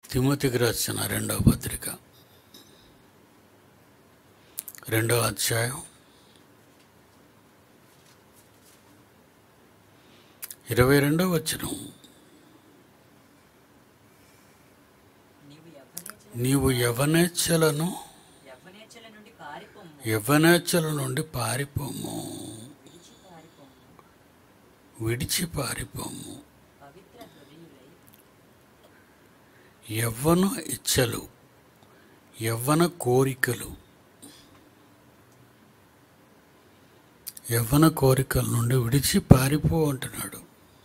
తిమోతికి రాసిన రెండవ పత్రిక రెండవ అధ్యాయం ఇరవై రెండవ వచనం నీవు నీవు యవ్వనేచ్ఛల యవనేచ్ఛలను యవ్వనేచ్ఛల నుండి పారిపోము యవనేచ్ఛల నుండి పారిపోము విడిచి పారిపోము విడిచి పారిపోము పవిత్ర హృదయులై యవ్వన ఇచ్చలు యవ్వన కోరికలు యవ్వన కోరికల నుండి విడిచి పారిపో అంటున్నాడు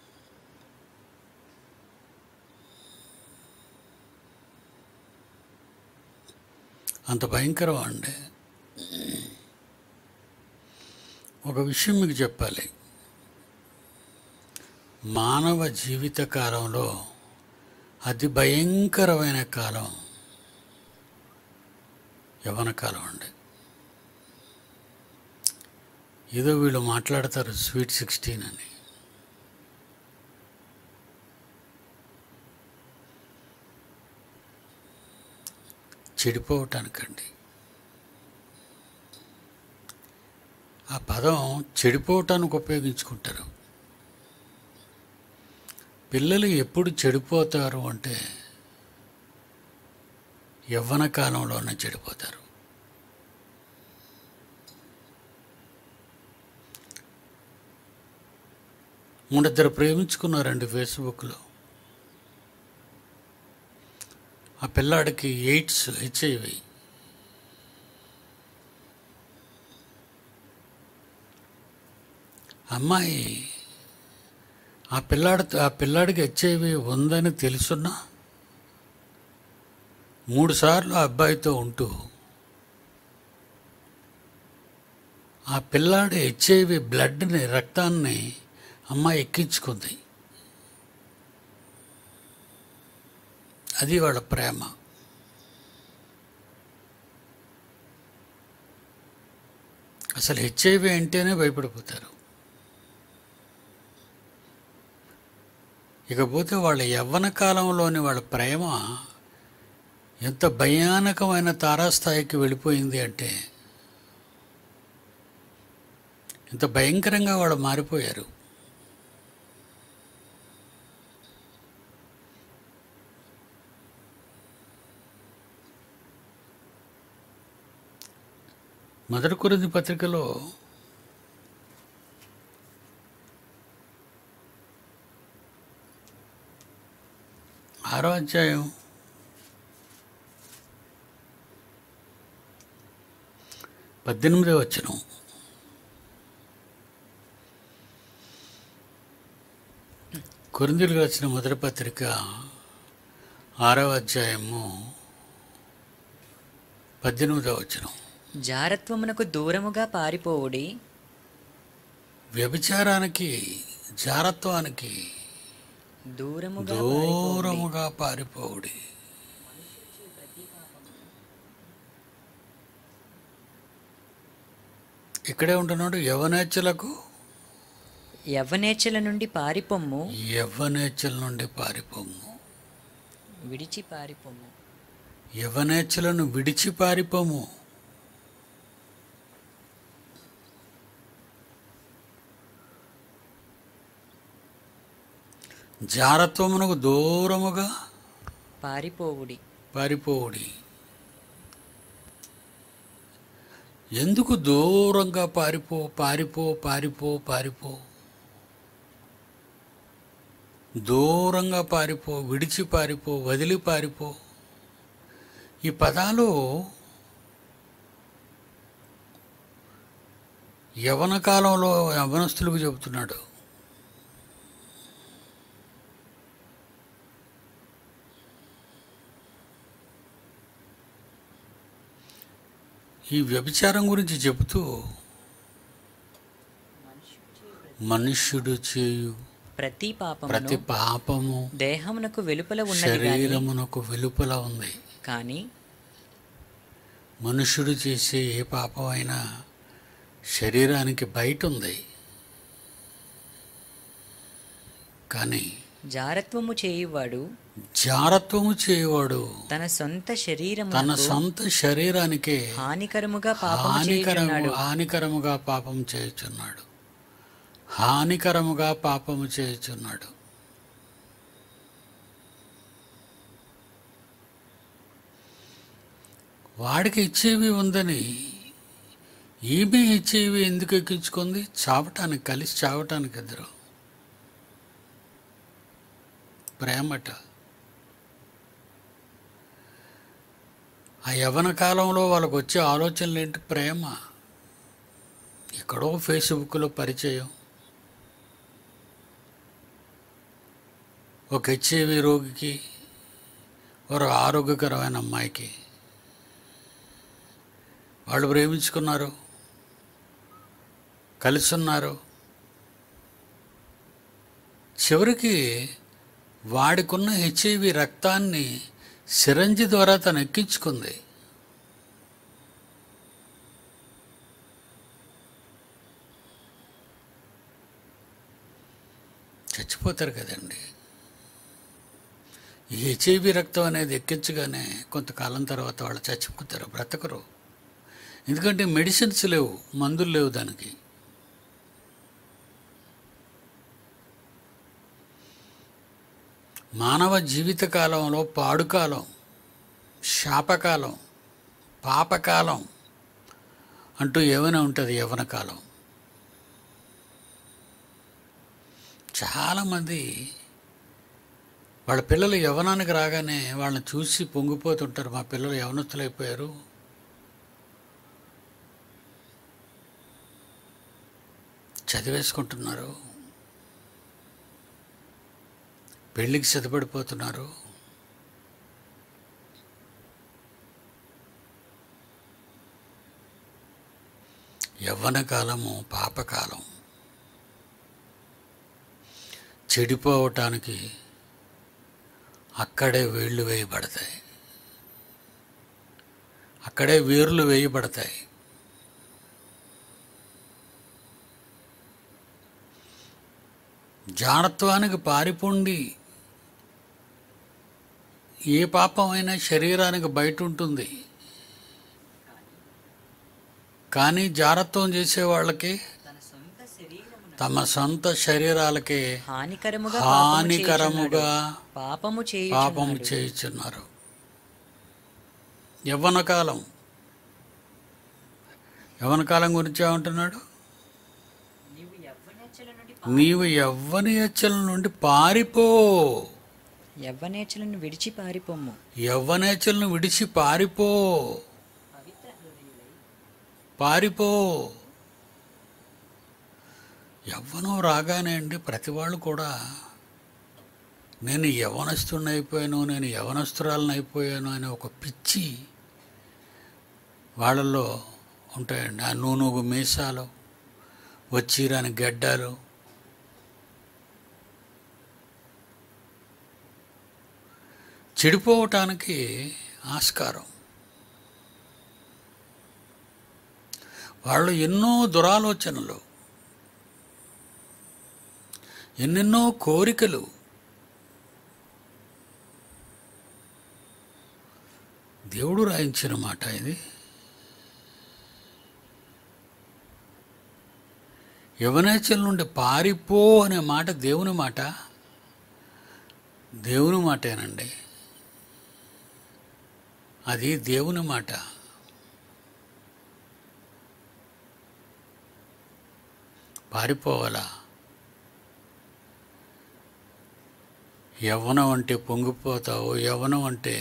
అంత భయంకరం అండి ఒక విషయం మీకు చెప్పాలి మానవ జీవిత కాలంలో అతి భయంకరమైన కాలం యవన కాలం అండి ఏదో వీళ్ళు మాట్లాడతారు స్వీట్ సిక్స్టీన్ అని చెడిపోవటానికండి ఆ పదం చెడిపోవటానికి ఉపయోగించుకుంటారు పిల్లలు ఎప్పుడు చెడిపోతారు అంటే యవ్వన కాలంలోనే చెడిపోతారు మూడిద్దరు ప్రేమించుకున్నారండి ఫేస్బుక్లో ఆ పిల్లాడికి ఎయిడ్స్ హెచ్ఐవి అమ్మాయి ఆ పిల్లాడి ఆ పిల్లాడికి హెచ్ఐవి ఉందని తెలుసున్నా మూడు సార్లు ఆ అబ్బాయితో ఉంటూ ఆ పిల్లాడి హెచ్ఐవి బ్లడ్ని రక్తాన్ని అమ్మాయి ఎక్కించుకుంది అది వాళ్ళ ప్రేమ అసలు హెచ్ఐవి అంటేనే భయపడిపోతారు ఇకపోతే వాళ్ళ యవ్వన కాలంలోని వాళ్ళ ప్రేమ ఎంత భయానకమైన తారాస్థాయికి వెళ్ళిపోయింది అంటే ఎంత భయంకరంగా వాళ్ళు మారిపోయారు మొదటి కొరింది పత్రికలో ఆరో అధ్యాయం పద్దెనిమిదో వచనం కొరిందులకు వచ్చిన మొదటి పత్రిక ఆరవ అధ్యాయము పద్దెనిమిదో వచనం జారత్వమునకు దూరముగా పారిపోవుడి వ్యభిచారానికి జారత్వానికి దూరముగా పారిపోవుడి. దూరముగా పారిపోవుడి ఇక్కడే ఉంటున్నాడు యవనేచ్ఛలకు యవ్వనేచ్ఛల నుండి పారిపోమ్ము యవ్వనేచ్ఛల నుండి పారిపోము విడిచి పారిపోమ్ము యవనేచ్ఛలను విడిచి పారిపోము జారత్వమునకు దూరముగా పారిపోవుడి పారిపోవుడి ఎందుకు దూరంగా పారిపో పారిపో పారిపో పారిపో దూరంగా పారిపో విడిచి పారిపో వదిలి పారిపో ఈ పదాలు యవన కాలంలో యవనస్తులకు చెబుతున్నాడు ఈ వ్యభిచారం గురించి చెబుతూ మనుష్యుడు చేయు ప్రతి పాపమును ప్రతి పాపము దేహమునకు వెలుపల ఉన్నది గాని శరీరమునకు వెలుపల ఉంది కానీ మనుష్యుడు చేసే ఏ పాపం అయినా శరీరానికి బయట ఉంది కానీ జారత్వము చేయువాడు జారత్వము చేయవాడు తన సొంత శరీరము తన సొంత శరీరానికే హానికరముగా పాపము హానికరము చేయుచున్నాడు హానికరముగా పాపం చేయుచున్నాడు హానికరముగా పాపము చేయుచున్నాడు వాడికి ఇచ్చేవి ఉందని ఈమె ఇచ్చేవి ఎందుకు ఎక్కించుకుంది చావటానికి కలిసి చావటానికి ఇద్దరు ప్రేమట ఆ యవన కాలంలో వాళ్ళకు వచ్చే ఆలోచనలు ఏంటి ప్రేమ ఎక్కడో ఫేస్బుక్లో పరిచయం ఒక హెచ్ఐవి రోగికి ఒక ఆరోగ్యకరమైన అమ్మాయికి వాళ్ళు ప్రేమించుకున్నారు కలిసి ఉన్నారు చివరికి వాడికున్న హెచ్ఐవి రక్తాన్ని సిరంజి ద్వారా తను ఎక్కించుకుంది చచ్చిపోతారు కదండి ఈ హెచ్ఐవి రక్తం అనేది ఎక్కించగానే కొంతకాలం తర్వాత వాళ్ళు చచ్చిపోతారు బ్రతకరు ఎందుకంటే మెడిసిన్స్ లేవు మందులు లేవు దానికి మానవ జీవిత కాలంలో పాడుకాలం శాపకాలం పాపకాలం అంటూ ఏమైనా ఉంటుంది యవన కాలం చాలామంది వాళ్ళ పిల్లలు యవనానికి రాగానే వాళ్ళని చూసి పొంగిపోతుంటారు మా పిల్లలు యవనస్తులైపోయారు చదివేసుకుంటున్నారు పెళ్ళికి సిద్ధపడిపోతున్నారు యవ్వన కాలము పాపకాలం చెడిపోవటానికి అక్కడే వేళ్ళు వేయబడతాయి అక్కడే వేర్లు వేయబడతాయి జాడత్వానికి పారిపోండి ఏ పాపమైనా శరీరానికి బయట ఉంటుంది కానీ జారత్వం చేసే వాళ్ళకి తన సొంత శరీరమున తమ సొంత శరీరాలకి హానికరముగా హానికరముగా పాపము చేయుచున్నాడు. పాపం చేయుచున్నారు యవ్వన కాలం యవ్వన కాలం గురించి ఏమంటున్నాడు నీవు యవ్వనేచ్ఛల నుండి నీవు యవ్వని ఎచ్చల నుండి పారిపో యవ్వనేచ్ఛలను విడిచి పారిపోమ్ము యవ్వనేచ్చలను విడిచి పారిపో పారిపో యవ్వనం రాగానే అండి ప్రతి వాళ్ళు కూడా నేను యవనస్తుడిని అయిపోయాను నేను యవనస్తురాలను అయిపోయాను అనే ఒక పిచ్చి వాళ్ళల్లో ఉంటాయండి ఆ నూనూగు మీసాలు వచ్చిరాని గడ్డాలు చెడిపోవటానికి ఆస్కారం వాళ్ళు ఎన్నో దురాలోచనలు ఎన్నెన్నో కోరికలు దేవుడు రాయించిన మాట ఇది యవనేచల నుండి పారిపో అనే మాట దేవుని మాట దేవుని మాటేనండి అది దేవుని మాట పారిపోవాలా యవ్వనం అంటే పొంగిపోతావు యవ్వనం అంటే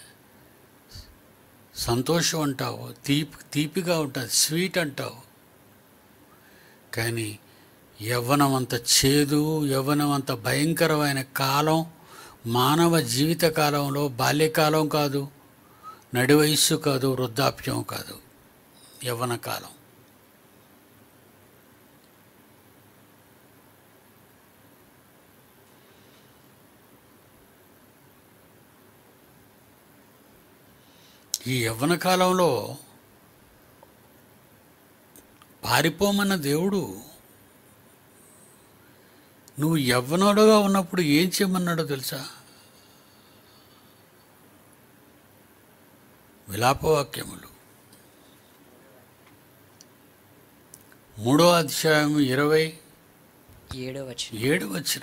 సంతోషం అంటావు తీపి తీపిగా ఉంటుంది స్వీట్ అంటావు కానీ యవ్వనం అంత చేదు యవ్వనం అంత భయంకరమైన కాలం మానవ జీవిత కాలంలో బాల్యకాలం కాదు నడి వయస్సు కాదు వృద్ధాప్యం కాదు యవ్వన కాలం ఈ యవ్వన కాలంలో పారిపోమన్న దేవుడు నువ్వు యవ్వనుడుగా ఉన్నప్పుడు ఏం చేయమన్నాడో తెలుసా విలాపవాక్యములు మూడో అధ్యాయం ఇరవై ఏడో వచనం ఏడు వచ్చిన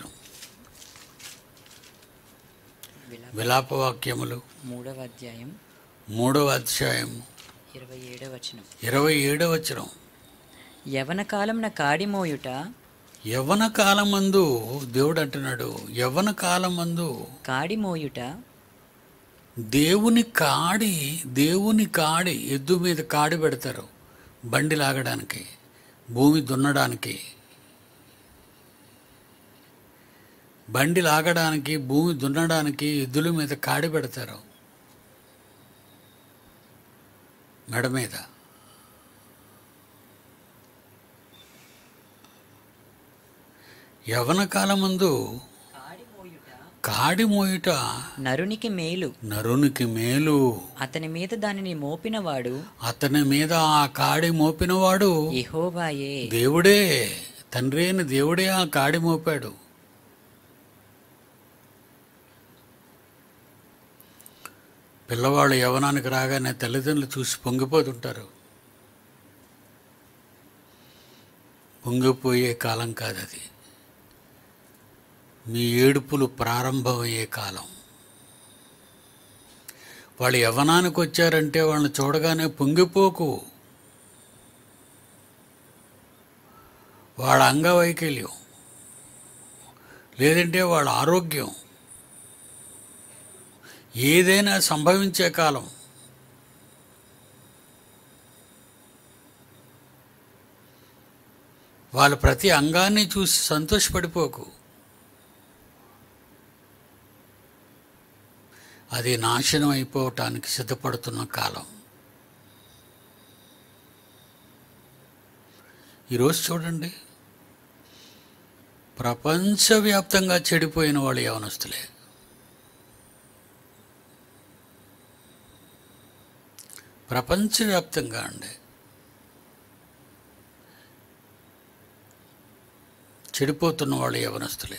విలా- విలాపవాక్యములు మూడవ అధ్యాయం మూడవ అధ్యాయం ఇరవై ఏడో వచనం ఇరవై ఏడవ వచనం యవన కాలంన కాడి మోయుట యవ్వన కాలమందు దేవుడు అంటున్నాడు యవ్వన కాలమందు కాడి మోయుట దేవుని కాడి దేవుని కాడి ఎద్దు మీద కాడి పెడతారు బండి లాగడానికి భూమి దున్నడానికి బండి లాగడానికి భూమి దున్నడానికి ఎద్దుల మీద కాడి పెడతారు మెడ మీద యవన కాలమందు కాడి మోయుట కాడి మోయుట నరునికి మేలు నరునికి మేలు అతని మీద దానిని మోపినవాడు అతని మీద ఆ కాడి మోపినవాడు యెహోవాయే దేవుడే తండ్రి అయిన దేవుడే ఆ కాడి మోపాడు పిల్లవాళ్ళు యవనానికి రాగానే తల్లిదండ్రులు చూసి పొంగిపోతుంటారు పొంగిపోయే కాలం కాదు అది మీ ఏడుపులు ప్రారంభమయ్యే కాలం వాళ్ళు యవ్వనానికి వచ్చారంటే వాళ్ళని చూడగానే పొంగిపోకు వాళ్ళ అంగవైకల్యం లేదంటే వాళ్ళ ఆరోగ్యం ఏదైనా సంభవించే కాలం వాళ్ళ ప్రతి అంగాన్ని చూసి సంతోషపడిపోకు అది నాశనం అయిపోవటానికి సిద్ధపడుతున్న కాలం ఈరోజు చూడండి ప్రపంచవ్యాప్తంగా చెడిపోయిన వాళ్ళు యవనస్తులే ప్రపంచవ్యాప్తంగా అండి చెడిపోతున్న వాళ్ళు యవనస్తులే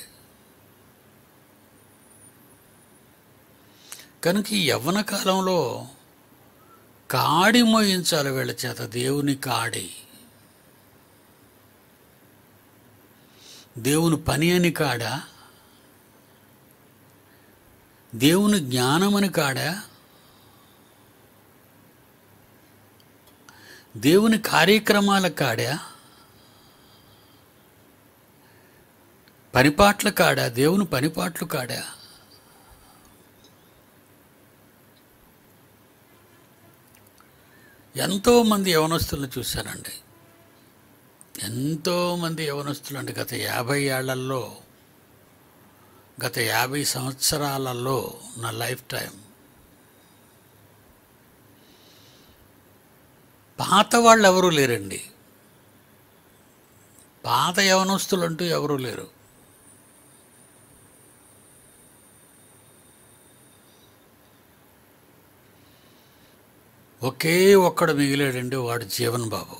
కనుక ఈ యవ్వన కాలంలో కాడి మోయించాలి వీళ్ళ చేత దేవుని కాడి దేవుని పని అని కాడా దేవుని జ్ఞానమని కాడా దేవుని కార్యక్రమాల కాడా పనిపాట్ల కాడా దేవుని పనిపాట్లు కాడా ఎంతో మంది యవనస్తులను చూశానండి ఎంతో మంది యవనస్తులు అండి గత యాభై ఏళ్లలో గత యాభై సంవత్సరాలలో నా లైఫ్ టైం పాత వాళ్ళు ఎవరూ లేరండి పాత యవనస్తులు అంటూ ఎవరూ లేరు ఒకే ఒక్కడు మిగిలాడండి వాడు జీవన్ బాబు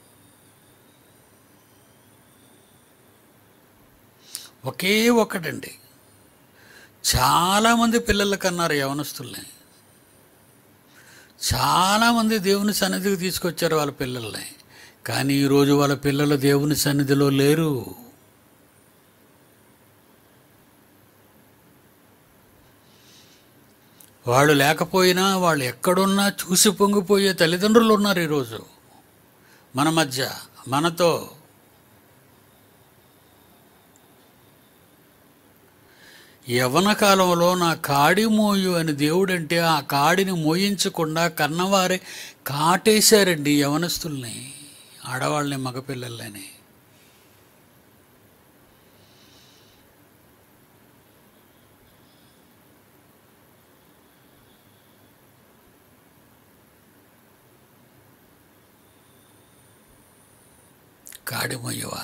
ఒకే ఒక్కడండి చాలామంది పిల్లల కన్నారు యవనస్తుల్ని చాలామంది దేవుని సన్నిధికి తీసుకొచ్చారు వాళ్ళ పిల్లల్ని కానీ ఈరోజు వాళ్ళ పిల్లలు దేవుని సన్నిధిలో లేరు వాళ్ళు లేకపోయినా వాళ్ళు ఎక్కడున్నా చూసి పొంగిపోయే తల్లిదండ్రులు ఉన్నారు ఈరోజు మన మధ్య మనతో యవన కాలంలో నా కాడి మోయు అని దేవుడంటే ఆ కాడిని మోయించకుండా కన్నవారే కాటేశారండి యవనస్తుల్ని ఆడవాళ్ళని మగపిల్లల్ని కాడి మొయ్యవా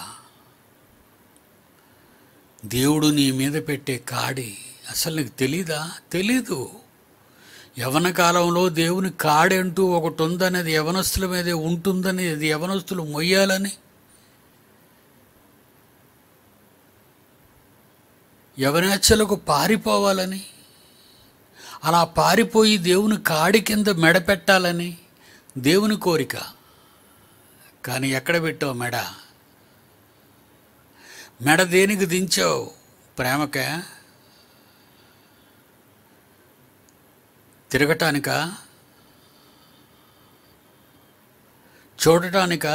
దేవుడు నీ మీద పెట్టే కాడి అసలు నీకు తెలీదా తెలీదు యవన కాలంలో దేవుని కాడి అంటూ ఒకటి ఉందనేది యవనస్తుల మీదే ఉంటుందని అది యవనస్తులు మొయ్యాలని యవనేచ్ఛలకు పారిపోవాలని అలా పారిపోయి దేవుని కాడి కింద మెడ పెట్టాలని దేవుని కోరిక కానీ ఎక్కడ పెట్టావు మెడ మెడ దేనికి దించావు ప్రేమకే తిరగటానికా చూడటానికా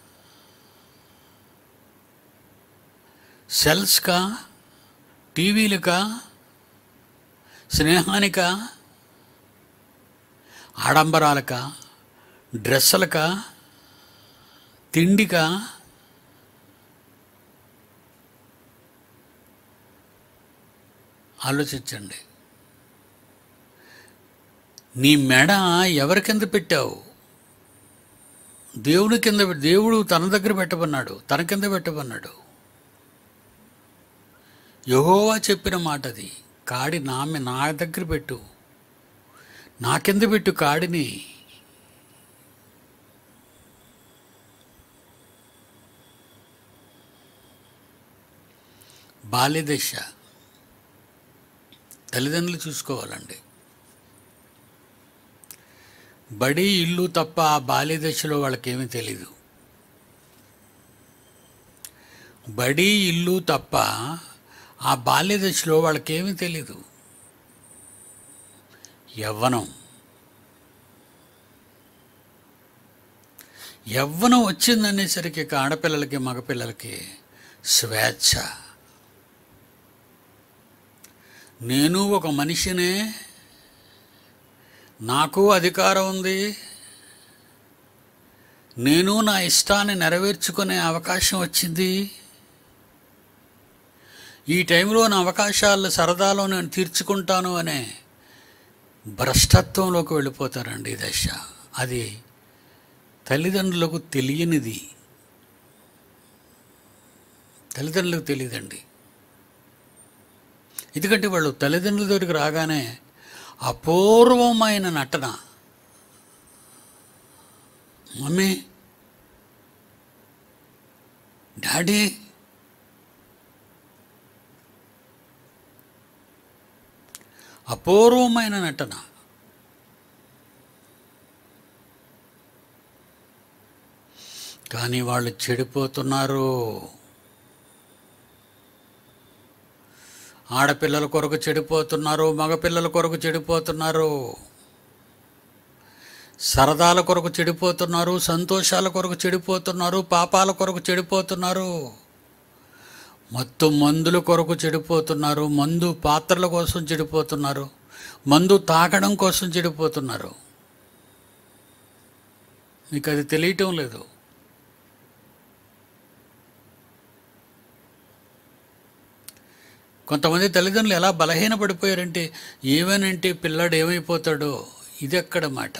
సెల్స్కా టీవీలకా స్నేహానికా ఆడంబరాలకా డ్రెస్సులకా తిండికా ఆలోచించండి నీ మెడ ఎవరి కింద పెట్టావు దేవుని కింద దేవుడు తన దగ్గర పెట్టమన్నాడు తన కింద పెట్టమన్నాడు యహోవా చెప్పిన మాట అది కాడి నా మీ- నా దగ్గర పెట్టు నా కింద పెట్టు కాడిని బాల్యదశ తల్లిదండ్రులు చూసుకోవాలండి బడి ఇల్లు తప్ప ఆ బాల్యదశలో వాళ్ళకేమీ తెలీదు బడి ఇల్లు తప్ప ఆ బాల్యదశలో వాళ్ళకేమీ తెలీదు యవ్వనం యవ్వనం వచ్చిందనేసరికి ఇక ఆడపిల్లలకి మగపిల్లలకి స్వేచ్ఛ నేను ఒక మనిషినే నాకు అధికారం ఉంది నేను నా ఇష్టాన్ని నెరవేర్చుకునే అవకాశం వచ్చింది ఈ టైంలో నా అవకాశాలు సరదాలో నేను తీర్చుకుంటాను అనే భ్రష్టత్వంలోకి వెళ్ళిపోతారండి ఈ దశ అది తల్లిదండ్రులకు తెలియనిది తల్లిదండ్రులకు తెలియదండి ఎందుకంటే వాళ్ళు తల్లిదండ్రుల దగ్గరికి రాగానే అపూర్వమైన నటన మమ్మీ డాడీ అపూర్వమైన నటన కానీ వాళ్ళు చెడిపోతున్నారు ఆడపిల్లల కొరకు చెడిపోతున్నారు మగపిల్లల కొరకు చెడిపోతున్నారు సరదాల కొరకు చెడిపోతున్నారు సంతోషాల కొరకు చెడిపోతున్నారు పాపాల కొరకు చెడిపోతున్నారు మొత్తం మందుల కొరకు చెడిపోతున్నారు మందు పాత్రల కోసం చెడిపోతున్నారు మందు తాగడం కోసం చెడిపోతున్నారు మీకు అది తెలియటం లేదు కొంతమంది తల్లిదండ్రులు ఎలా బలహీనపడిపోయారంటే ఏమనంటే పిల్లాడు ఏమైపోతాడో ఇది ఎక్కడ మాట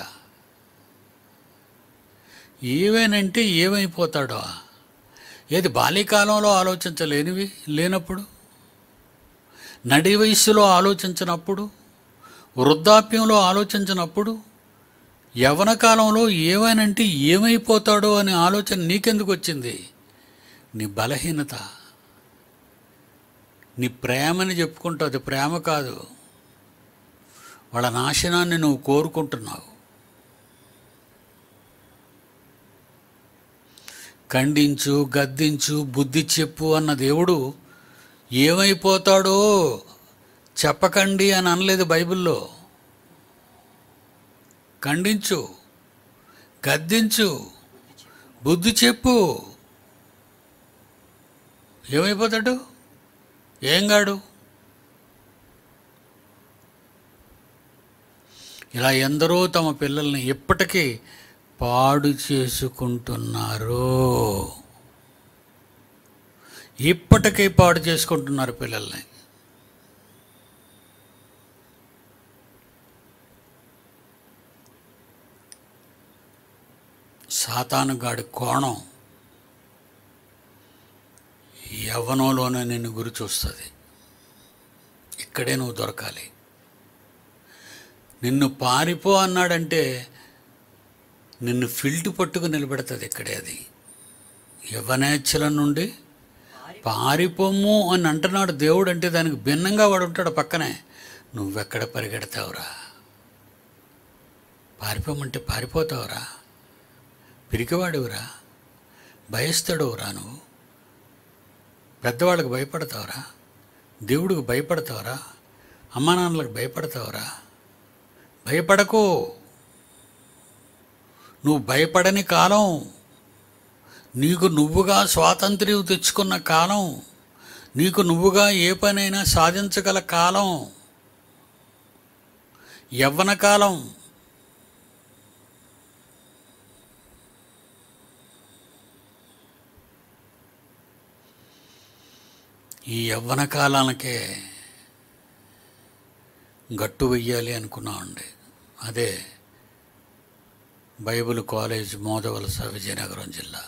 ఏమేనంటే ఏమైపోతాడో ఏది బాల్యకాలంలో ఆలోచించలేనివి లేనప్పుడు నడి వయస్సులో ఆలోచించినప్పుడు వృద్ధాప్యంలో ఆలోచించినప్పుడు యవన కాలంలో ఏమైనంటే ఏమైపోతాడో అనే ఆలోచన నీకెందుకు వచ్చింది నీ బలహీనత నీ ప్రేమని చెప్పుకుంటుంది ప్రేమ కాదు వాళ్ళ నాశనాన్ని నువ్వు కోరుకుంటున్నావు ఖండించు గద్దించు బుద్ధి చెప్పు అన్న దేవుడు ఏమైపోతాడో చెప్పకండి అని అనలేదు బైబిల్లో ఖండించు గద్దించు బుద్ధి చెప్పు ఏమైపోతాడు ఏం గాడు ఇలా ఎందరో తమ పిల్లల్ని ఇప్పటికీ పాడు చేసుకుంటున్నారు ఇప్పటికీ పాడు చేసుకుంటున్నారు పిల్లల్ని సాతానుగాడి కోణం యవ్వనంలోనే నిన్ను గురి చూస్తుంది ఇక్కడే నువ్వు దొరకాలి నిన్ను పారిపో అన్నాడంటే నిన్ను ఫిల్ట్ పట్టుకు నిలబెడుతుంది ఇక్కడే అది యవ్వనేచ్ఛల నుండి పారిపోము అని అంటున్నాడు దేవుడు అంటే దానికి భిన్నంగా వాడు ఉంటాడు పక్కనే నువ్వెక్కడ పరిగెడతావురా పారిపోమంటే పారిపోతావురా పిరికివాడువురా భయస్తాడువురా నువ్వు పెద్దవాళ్ళకి భయపడతావురా దేవుడికి భయపడతావురా అమ్మా నాన్నలకు భయపడతావురా భయపడకు నువ్వు భయపడని కాలం నీకు నువ్వుగా స్వాతంత్ర్యం తెచ్చుకున్న కాలం నీకు నువ్వుగా ఏ పనైనా సాధించగల కాలం యవ్వన కాలం ఈ యవ్వన కాలానికే గట్టు వెయ్యాలి అనుకున్నామండి అదే బైబిల్ కాలేజ్ మోదవలస విజయనగరం జిల్లా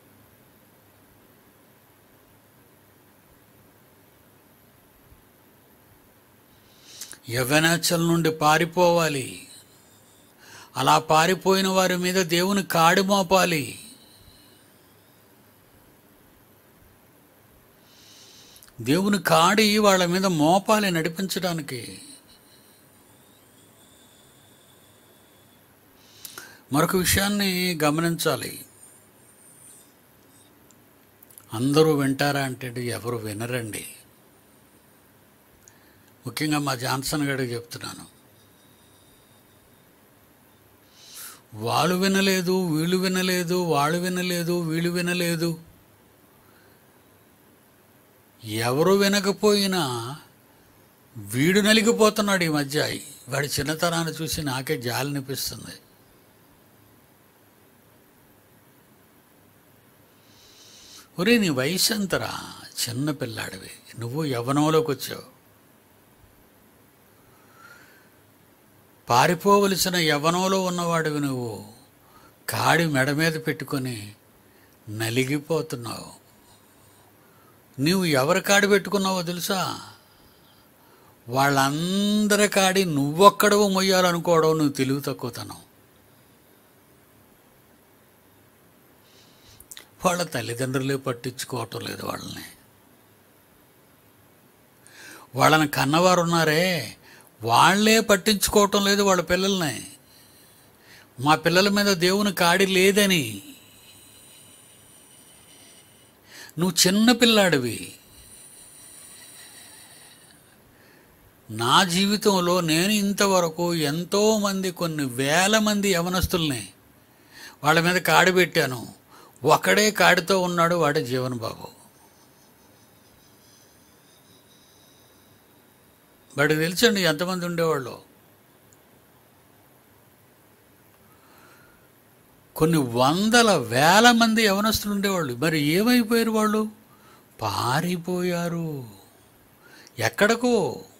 యవ్వనాచల నుండి పారిపోవాలి అలా పారిపోయిన వారి మీద దేవుని కాడి మోపాలి దేవుని కాడి వాళ్ళ మీద మోపాలి నడిపించడానికి మరొక విషయాన్ని గమనించాలి అందరూ వింటారా అంటే ఎవరు వినరండి ముఖ్యంగా మా జాన్సన్ గడికి చెప్తున్నాను వాళ్ళు వినలేదు వీళ్ళు వినలేదు వాళ్ళు వినలేదు వీళ్ళు వినలేదు ఎవరు వినకపోయినా వీడు నలిగిపోతున్నాడు ఈ మధ్య వాడి చిన్నతనాన్ని చూసి నాకే జాలనిపిస్తుంది ఒరే నీ వయసు ఎంతరా చిన్న పిల్లాడివి నువ్వు యవ్వనంలోకి వచ్చావు పారిపోవలసిన యవ్వనంలో ఉన్నవాడివి నువ్వు కాడి మెడ మీద పెట్టుకొని నలిగిపోతున్నావు నీవు ఎవరి కాడి పెట్టుకున్నావో తెలుసా వాళ్ళందరి కాడి నువ్వొక్కడవు మొయ్యాలనుకోవడం నువ్వు తెలివి తక్కువతనం వాళ్ళ తల్లిదండ్రులే పట్టించుకోవటం లేదు వాళ్ళని వాళ్ళని కన్నవారు ఉన్నారే వాళ్ళే పట్టించుకోవటం లేదు వాళ్ళ పిల్లల్ని మా పిల్లల మీద దేవుని కాడి లేదని నువ్వు చిన్న పిల్లాడివి నా జీవితంలో నేను ఇంతవరకు ఎంతోమంది కొన్ని వేల మంది యవనస్తుల్ని వాళ్ళ మీద కాడి పెట్టాను ఒకడే కాడితో ఉన్నాడు వాడే జీవన్ బాబు వాడికి తెలుసండి ఎంతమంది ఉండేవాళ్ళు కొన్ని వందల వేల మంది యవనస్తులు ఉండేవాళ్ళు మరి ఏమైపోయారు వాళ్ళు పారిపోయారు ఎక్కడకో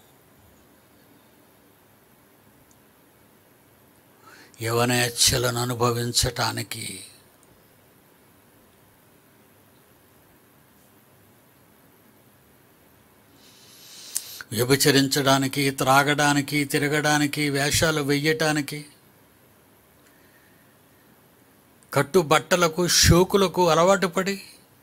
యవనేచ్ఛలను అనుభవించటానికి వ్యభిచరించడానికి త్రాగడానికి తిరగడానికి వేషాలు వెయ్యటానికి కట్టుబట్టలకు షోకులకు అలవాటు పడి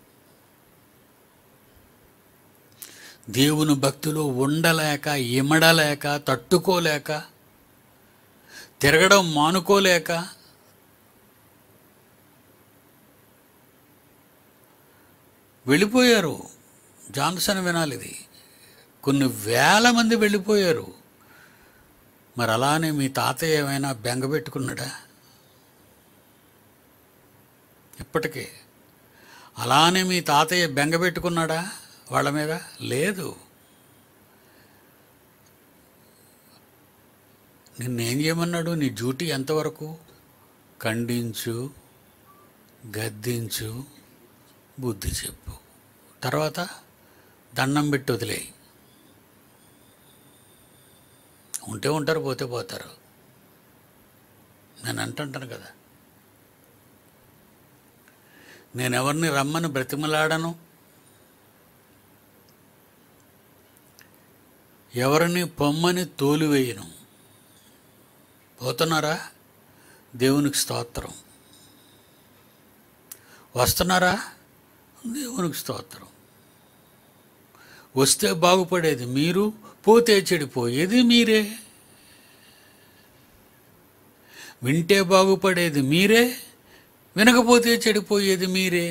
దేవుని భక్తులు ఉండలేక ఇమడలేక తట్టుకోలేక తిరగడం మానుకోలేక వెళ్ళిపోయారు జాన్సన్ వినాలి ఇది కొన్ని వేల మంది వెళ్ళిపోయారు మరి అలానే మీ తాతయ్య ఏమైనా బెంగ పెట్టుకున్నాడా ఇప్పటికే అలానే మీ తాతయ్య బెంగ పెట్టుకున్నాడా వాళ్ళ మీద లేదు నిన్నేం చేయమన్నాడు నీ డ్యూటీ ఎంతవరకు ఖండించు గద్దించు బుద్ధి చెప్పు తర్వాత దండం పెట్టి వదిలేయి ఉంటే ఉంటారు పోతే పోతారు నేను అంటుంటాను కదా నేను ఎవరిని రమ్మని బ్రతిమలాడను ఎవరిని పొమ్మని తోలివేయను పోతున్నారా దేవునికి స్తోత్రం వస్తున్నారా దేవునికి స్తోత్రం వస్తే బాగుపడేది మీరు పోతే చెడిపోయేది మీరే వింటే బాగుపడేది మీరే వినకపోతే చెడిపోయేది మీరే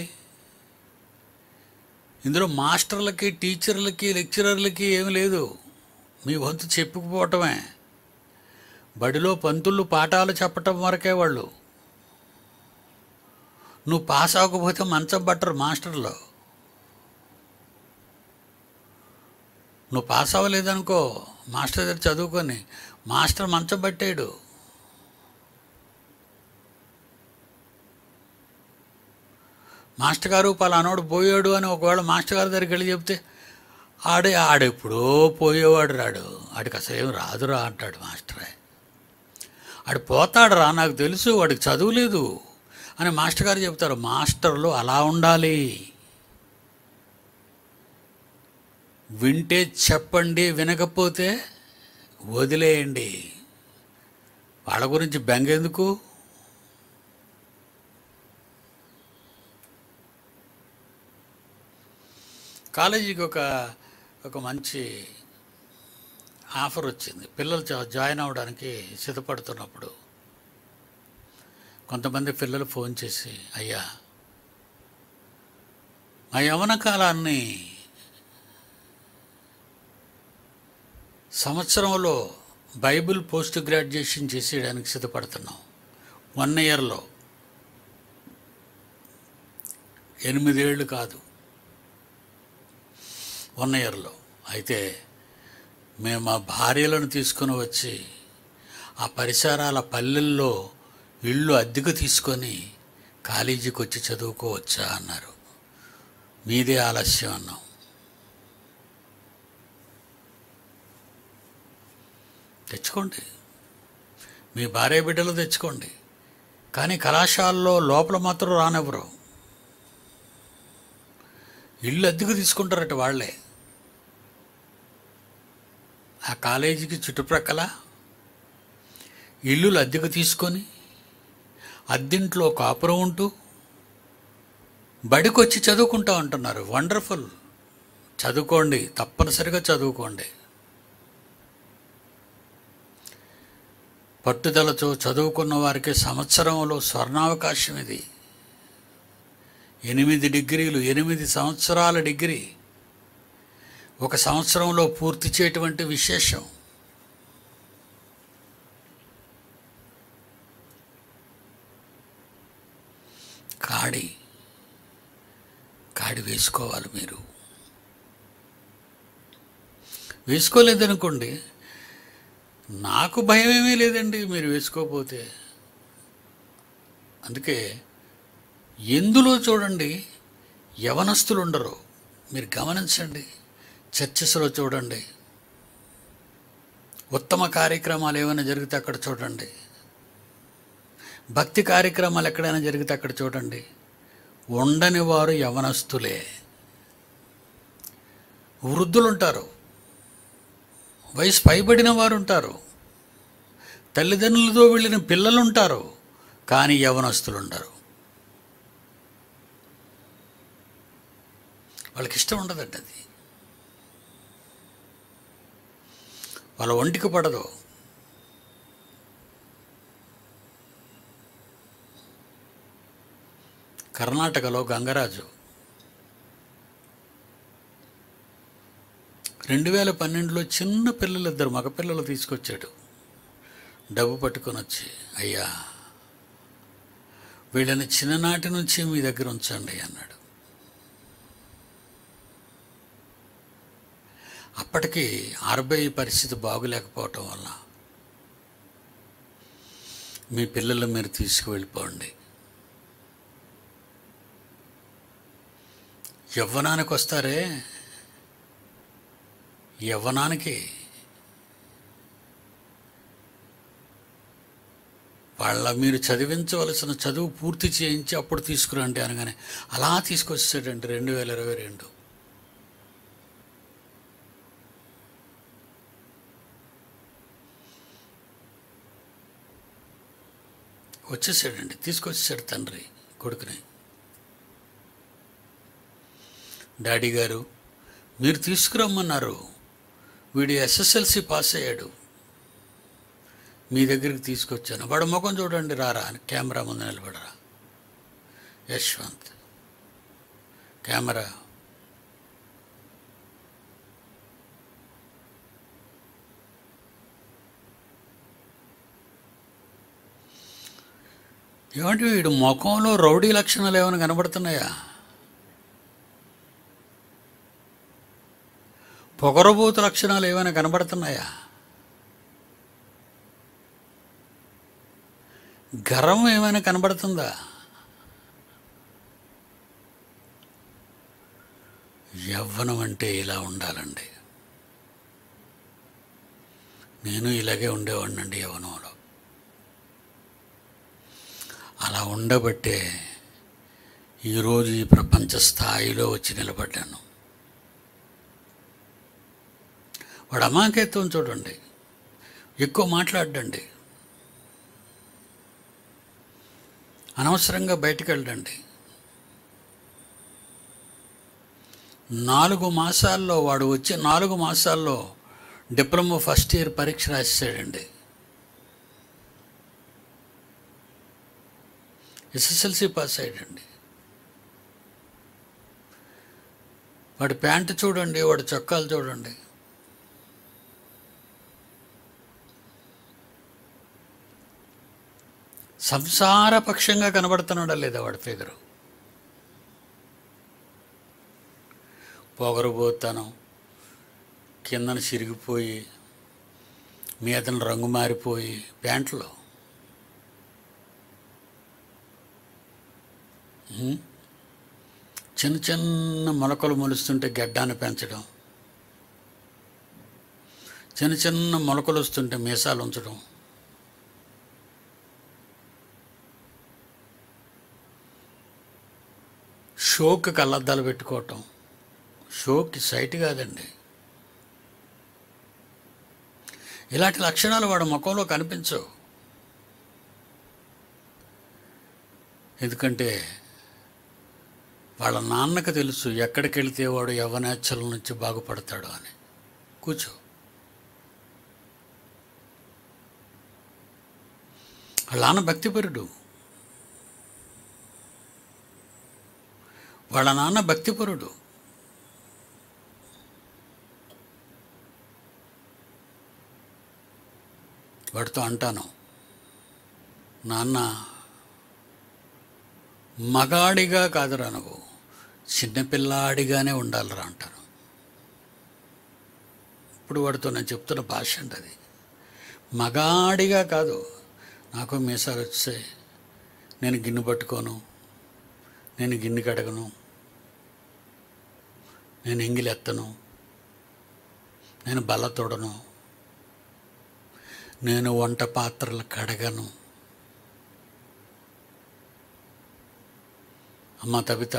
ఇందులో మాస్టర్లకి టీచర్లకి లెక్చరర్లకి ఏమి లేదు మీ వంతు చెప్పుకుపోవటమే బడిలో పంతులు పాఠాలు చెప్పటం వరకే వాళ్ళు నువ్వు పాస్ అవ్వకపోతే మంచం పట్టరు మాస్టర్లు నువ్వు పాస్ అవ్వలేదనుకో మాస్టర్ దగ్గర చదువుకొని మాస్టర్ మంచం పట్టాడు మాస్టర్ గారు పలానోడు పోయాడు అని ఒకవేళ మాస్టర్ గారి దగ్గరికి వెళ్ళి చెప్తే ఆడే ఆడెప్పుడో పోయేవాడు రాడు ఆడికి అసలు ఏం రాదురా అంటాడు మాస్టరే ఆడు పోతాడు రా నాకు తెలుసు వాడికి చదువు లేదు అని మాస్టర్ గారు చెప్తారు మాస్టర్లు అలా ఉండాలి వింటే చెప్పండి వినకపోతే వదిలేయండి వాళ్ళ గురించి బెంగెందుకు కాలేజీకి ఒక ఒక మంచి ఆఫర్ వచ్చింది పిల్లలు జా- జాయిన్ అవ్వడానికి సిద్ధపడుతున్నప్పుడు కొంతమంది పిల్లలు ఫోన్ చేసి అయ్యా మా యవన కాలాన్ని సంవత్సరంలో బైబిల్ పోస్ట్ గ్రాడ్యుయేషన్ చేసేయడానికి సిద్ధపడుతున్నాం వన్ ఇయర్లో ఎనిమిదేళ్ళు కాదు వన్ ఇయర్లో అయితే మేము మా భార్యలను తీసుకుని వచ్చి ఆ పరిసరాల పల్లెల్లో ఇళ్ళు అద్దెకు తీసుకొని కాలేజీకి వచ్చి చదువుకోవచ్చా అన్నారు మీదే ఆలస్యం అన్నాం తెచ్చుకోండి మీ భార్య బిడ్డలు తెచ్చుకోండి కానీ కళాశాలలో లోపల మాత్రం రానివ్వరు ఇల్లు అద్దెకు తీసుకుంటారట వాళ్ళే ఆ కాలేజీకి చుట్టుప్రక్కల ఇల్లులు అద్దెకు తీసుకొని అద్దెంట్లో కాపురం ఉంటూ బడికి వచ్చి చదువుకుంటా ఉంటున్నారు వండర్ఫుల్ చదువుకోండి తప్పనిసరిగా చదువుకోండి పట్టుదలతో చదువుకున్న వారికి సంవత్సరంలో స్వర్ణావకాశం ఇది ఎనిమిది డిగ్రీలు ఎనిమిది సంవత్సరాల డిగ్రీ ఒక సంవత్సరంలో పూర్తి చేయటువంటి విశేషం కాడి కాడి వేసుకోవాలి మీరు వేసుకోలేదనుకోండి నాకు భయం ఏమీ లేదండి మీరు వేసుకోకపోతే అందుకే ఎందులో చూడండి యవనస్తులు ఉండరు మీరు గమనించండి చర్చస్లో చూడండి ఉత్తమ కార్యక్రమాలు ఏమైనా జరిగితే అక్కడ చూడండి భక్తి కార్యక్రమాలు ఎక్కడైనా జరిగితే అక్కడ చూడండి ఉండని వారు యవనస్తులే వృద్ధులు ఉంటారు వయసు పైబడిన వారు ఉంటారు తల్లిదండ్రులతో వెళ్ళిన పిల్లలు ఉంటారు కానీ యవనస్తులు ఉండరు వాళ్ళకి ఇష్టం ఉండదండి అది వాళ్ళ ఒంటికి పడదు కర్ణాటకలో గంగరాజు రెండు వేల పన్నెండులో చిన్న పిల్లలు ఇద్దరు మగపిల్లలు తీసుకొచ్చాడు డబ్బు పట్టుకొని వచ్చి అయ్యా వీళ్ళని చిన్ననాటి నుంచి మీ దగ్గర ఉంచండి అన్నాడు అప్పటికి ఆర్బీఐ పరిస్థితి బాగులేకపోవటం వల్ల మీ పిల్లలు మీరు తీసుకువెళ్ళిపోండి యవ్వనానికి వస్తారే యవ్వనానికి వాళ్ళ మీరు చదివించవలసిన చదువు పూర్తి చేయించి అప్పుడు తీసుకురండి అనగానే అలా తీసుకొచ్చాడండి రెండు వేల ఇరవై రెండు వచ్చేసాడండి తీసుకొచ్చేసాడు తండ్రి కొడుకుని డాడీ గారు మీరు తీసుకురమ్మన్నారు వీడు ఎస్ఎస్ఎల్సి పాస్ అయ్యాడు మీ దగ్గరికి తీసుకొచ్చాను వాడు ముఖం చూడండి రారా అని కెమెరా ముందు నిలబడరా యశ్వంత్ కెమెరా ఏమంటే వీడు ముఖంలో రౌడీ లక్షణాలు ఏమైనా కనబడుతున్నాయా పొగరబోతు లక్షణాలు ఏమైనా కనబడుతున్నాయా గర్వం ఏమైనా కనబడుతుందా యవ్వనం అంటే ఇలా ఉండాలండి నేను ఇలాగే ఉండేవాడినండి యవ్వనంలో అలా ఉండబట్టే ఈరోజు ఈ ప్రపంచ స్థాయిలో వచ్చి నిలబడ్డాను వాడు అమాయకత్వం చూడండి ఎక్కువ మాట్లాడండి అనవసరంగా బయటికి వెళ్ళండి నాలుగు మాసాల్లో వాడు వచ్చి నాలుగు మాసాల్లో డిప్లొమా ఫస్ట్ ఇయర్ పరీక్ష రాసేసాడండి ఎస్ఎస్ఎల్సి పాస్ అయ్యాడండి వాడి ప్యాంటు చూడండి వాడి చొక్కాలు చూడండి సంసారపక్షంగా కనబడుతున్నాడా లేదా వాడి ఫిగరు పొగరబోతానం కిందన చిరిగిపోయి మీదన రంగు మారిపోయి ప్యాంట్లో ఉం? చిన్న చిన్న మొలకలు మొలుస్తుంటే గడ్డాన్ని పెంచడం చిన్న చిన్న మొలకలు వస్తుంటే మీసాలు ఉంచడం షోకి కళ్ళద్దాలు పెట్టుకోవటం షోకి సైట్ కాదండి ఇలాంటి లక్షణాలు వాడు ముఖంలో కనిపించవు ఎందుకంటే వాళ్ళ నాన్నకు తెలుసు ఎక్కడికి వెళితే వాడు యవ్వనేచ్ఛల నుంచి బాగుపడతాడు అని కూర్చో వాళ్ళ నాన్న భక్తిపరుడు వాళ్ళ నాన్న భక్తిపరుడు వాడితో అంటాను నాన్న మగాడిగా కాదురా నువ్వు చిన్నపిల్లాడిగానే ఉండాలిరా అంటాను ఇప్పుడు వాడితో నేను చెప్తున్న భాష అండి అది మగాడిగా కాదు నాకు మీసాలు వచ్చాయి నేను గిన్నె పట్టుకోను నేను గిన్నె కడగను నేను ఎంగిలెత్తను నేను బల్ల తొడను నేను వంట పాత్రలు కడగను అమ్మ తబిత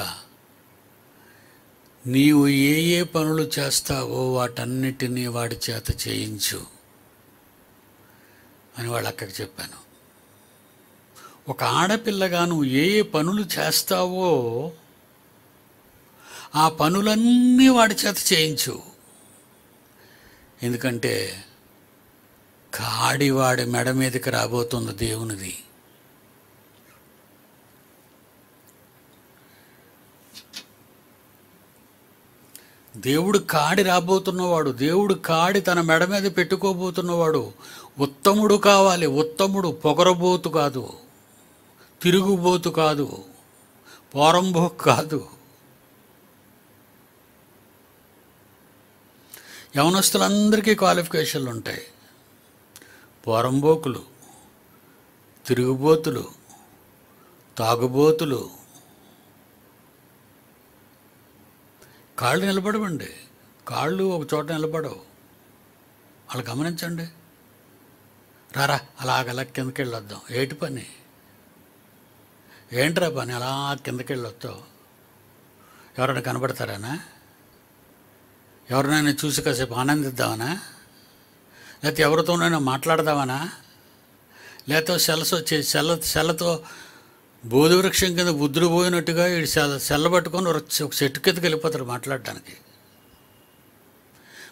నీవు ఏ ఏ పనులు చేస్తావో వాటన్నిటినీ వాడి చేత చేయించు అని వాళ్ళ అక్కకి చెప్పాను ఒక ఆడపిల్లగా నువ్వు ఏ ఏ పనులు చేస్తావో ఆ పనులన్నీ వాడి చేత చేయించు ఎందుకంటే కాడి వాడి మెడ మీదకి రాబోతుంది దేవునిది దేవుడు కాడి రాబోతున్నవాడు దేవుడు కాడి తన మెడ మీద పెట్టుకోబోతున్నవాడు ఉత్తముడు కావాలి ఉత్తముడు పొగరబోతు కాదు తిరుగుబోతు కాదు పోరంబో కాదు యవనస్తులందరికీ క్వాలిఫికేషన్లు ఉంటాయి పోరంబోకులు తిరుగుబోతులు తాగుబోతులు కాళ్ళు నిలబడవండి కాళ్ళు ఒక చోట నిలబడవు వాళ్ళు గమనించండి రారా అలాగలా కిందకి వెళ్ళొద్దాం ఏటి పని ఏంట్రా పని అలా కిందకి వెళ్ళొస్తావు ఎవరైనా కనబడతారానా ఎవరినైనా చూసి కాసేపు ఆనందిద్దామనా లేకపోతే ఎవరితోనైనా మాట్లాడదామనా లేకపోతే సెలసో చే- సెల్ల సెల్లతో బోధి వృక్షం కింద బుద్ధుడు పోయినట్టుగా ఈ సెల్ల సెల్ల పట్టుకొని ఒక చె- ఒక చెట్టు కిందకి వెళ్ళిపోతారు మాట్లాడడానికి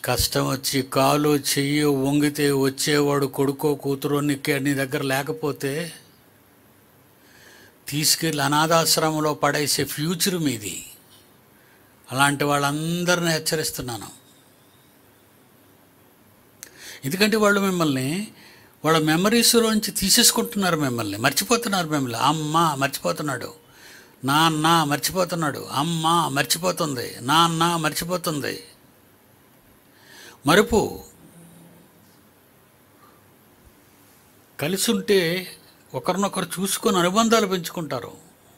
కష్టం వచ్చి కాలు చెయ్యి వంగితే వచ్చేవాడు కొడుకో కూతురో నీకే నీ దగ్గర లేకపోతే తీసుకెళ్ళి అనాథాశ్రమంలో పడేసే ఫ్యూచర్ మీది అలాంటి వాళ్ళందరిని హెచ్చరిస్తున్నాను ఎందుకంటే వాళ్ళు మిమ్మల్ని వాళ్ళ మెమరీస్లోంచి తీసేసుకుంటున్నారు మిమ్మల్ని మర్చిపోతున్నారు మిమ్మల్ని అమ్మ మర్చిపోతున్నాడు నాన్న మర్చిపోతున్నాడు అమ్మ మర్చిపోతుంది నాన్న మర్చిపోతుంది మరుపు కలిసి ఉంటే ఒకరినొకరు చూసుకొని అనుబంధాలు పెంచుకుంటారు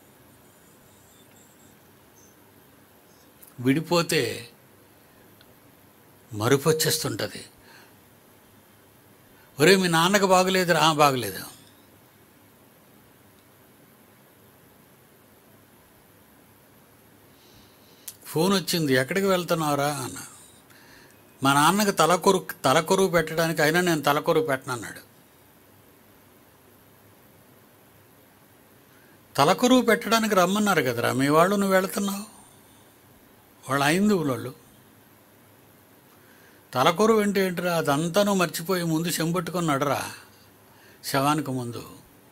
విడిపోతే మరుపు వచ్చేస్తుంటుంది ఒరే మీ నాన్నకు బాగలేదు రా బాగలేదు ఫోన్ వచ్చింది ఎక్కడికి వెళ్తున్నావురా అన్న మా నాన్నకి తలకొరు తలకొరువు పెట్టడానికి అయినా నేను తలకొరువు పెట్టనన్నాడు తలకొరువు పెట్టడానికి రమ్మన్నారు కదరా మీ వాళ్ళు నువ్వు వెళుతున్నావు వాళ్ళు అయింది వాళ్ళు తలకొరువు అంటే ఏంటిరా అదంతా నువ్వు మర్చిపోయి ముందు చెంబట్టుకొని నడరా శవానికి ముందు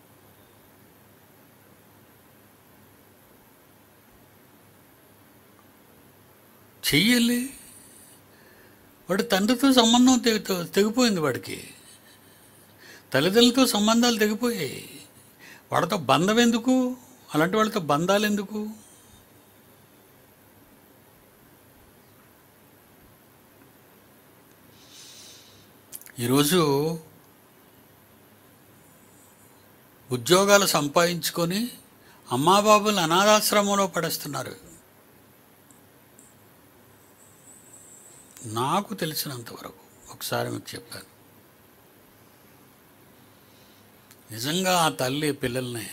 చెయ్యాలి వాడి తండ్రితో సంబంధం తెగి తెగిపోయింది వాడికి తల్లిదండ్రులతో సంబంధాలు తెగిపోయాయి వాడితో బంధం ఎందుకు అలాంటి వాళ్ళతో బంధాలు ఎందుకు ఈరోజు ఉద్యోగాలు సంపాదించుకొని అమ్మా బాబులు అనాథాశ్రమంలో పడేస్తున్నారు నాకు తెలిసినంత వరకు ఒకసారి మీకు చెప్పాను నిజంగా ఆ తల్లి పిల్లల్ని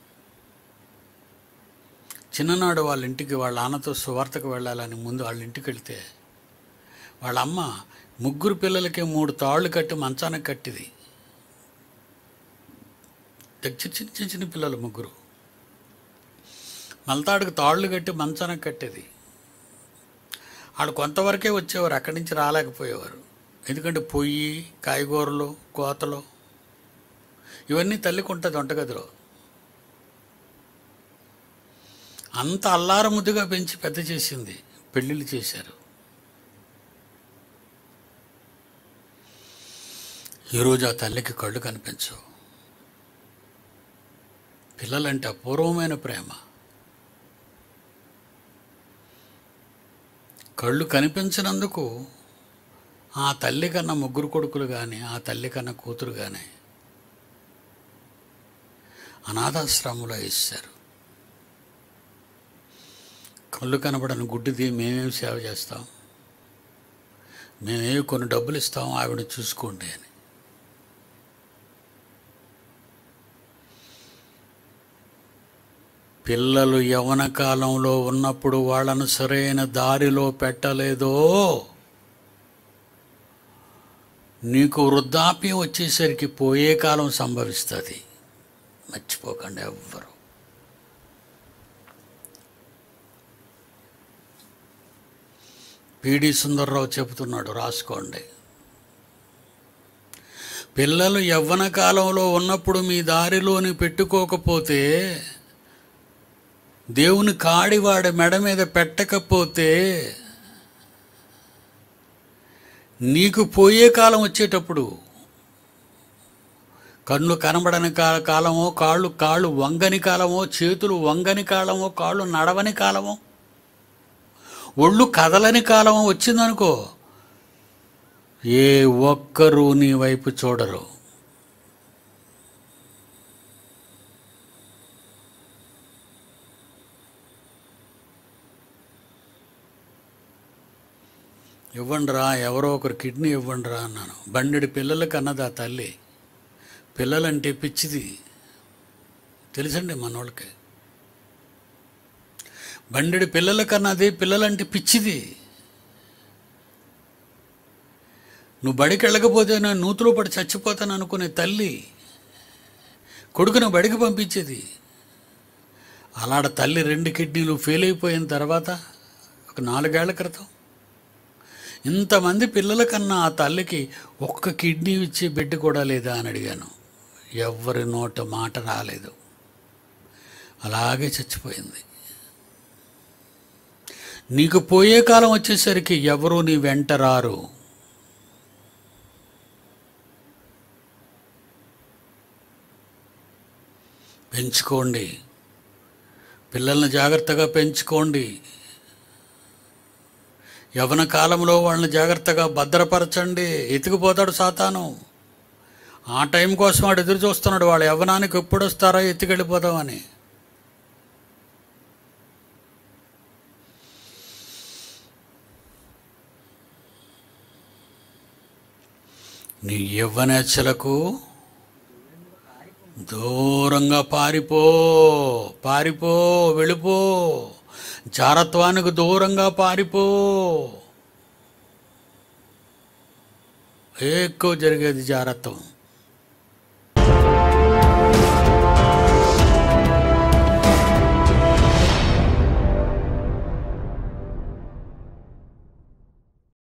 చిన్ననాడు వాళ్ళ ఇంటికి వాళ్ళ నాన్నతో సువార్తకు వెళ్ళాలని ముందు వాళ్ళ ఇంటికి వెళ్తే వాళ్ళ అమ్మ ముగ్గురు పిల్లలకి మూడు తాళ్ళు కట్టి మంచానికి కట్టిది చిన్న చిన్న చిన్న చిన్న పిల్లలు ముగ్గురు మలతాడుకు తాళ్ళు కట్టి మంచానికి కట్టేది ఆడు కొంతవరకే వచ్చేవారు అక్కడి నుంచి రాలేకపోయేవారు ఎందుకంటే పొయ్యి కాయగూరలు కోతలు ఇవన్నీ తల్లికి ఉంటుంది వంటగదిలో అంత అల్లార ముద్దుగా పెంచి పెద్ద చేసింది పెళ్ళిళ్ళు చేశారు ఈరోజు ఆ తల్లికి కళ్ళు కనిపించవు పిల్లలంటే అపూర్వమైన ప్రేమ కళ్ళు కనిపించినందుకు ఆ తల్లి కన్నా ముగ్గురు కొడుకులు కానీ ఆ తల్లి కన్నా కూతురు కానీ అనాథాశ్రమంలో వేశారు కళ్ళు కనబడని గుడ్డిది మేమేం సేవ చేస్తాం మేమేమి కొన్ని డబ్బులు ఇస్తాం ఆవిడ చూసుకోండి అని పిల్లలు యవన కాలంలో ఉన్నప్పుడు వాళ్ళను సరైన దారిలో పెట్టలేదో నీకు వృద్ధాప్యం వచ్చేసరికి పోయే కాలం సంభవిస్తుంది మర్చిపోకండి ఎవ్వరు పిడి సుందర్రావు చెబుతున్నాడు రాసుకోండి పిల్లలు యవ్వన కాలంలో ఉన్నప్పుడు మీ దారిలోని పెట్టుకోకపోతే దేవుని కాడివాడి మెడ మీద పెట్టకపోతే నీకు పోయే కాలం వచ్చేటప్పుడు కన్ను కనబడని కా- కాలమో కాళ్ళు కాళ్ళు వంగని కాలమో చేతులు వంగని కాలమో కాళ్ళు నడవని కాలమో ఒళ్ళు కదలని కాలమో వచ్చిందనుకో ఏ ఒక్కరూ నీ వైపు చూడరు ఇవ్వండిరా ఎవరో ఒకరు కిడ్నీ ఇవ్వండిరా అన్నాను బండెడి పిల్లలకి అన్నది ఆ తల్లి పిల్లలంటే పిచ్చిది తెలుసండి మనోళ్ళకి బండెడి పిల్లలకన్నది పిల్లలంటే పిచ్చిది నువ్వు బడికి వెళ్ళకపోతే నేను నూతులో పడి చచ్చిపోతాను అనుకునే తల్లి కొడుకును బడికి పంపించేది అలాడ తల్లి రెండు కిడ్నీలు ఫెయిల్ అయిపోయిన తర్వాత ఒక నాలుగేళ్ల క్రితం ఇంతమంది పిల్లల కన్నా ఆ తల్లికి ఒక్క కిడ్నీ ఇచ్చే బిడ్డ కూడా లేదా అని అడిగాను ఎవరి నోట మాట రాలేదు అలాగే చచ్చిపోయింది నీకు పోయే కాలం వచ్చేసరికి ఎవరు నీ వెంట రారు పెంచుకోండి పిల్లల్ని జాగ్రత్తగా పెంచుకోండి యవన కాలంలో వాళ్ళని జాగ్రత్తగా భద్రపరచండి ఎత్తుకుపోతాడు సాతాను ఆ టైం కోసం వాడు ఎదురు చూస్తున్నాడు వాళ్ళ యవ్వనానికి ఎప్పుడు వస్తారో ఎత్తుకెళ్ళిపోదామని నీ యవ్వనేచ్ఛలకు దూరంగా పారిపో పారిపో వెళ్ళిపో జారత్వానికి దూరంగా పారిపో ఎక్కువ జరిగేది జారత్వం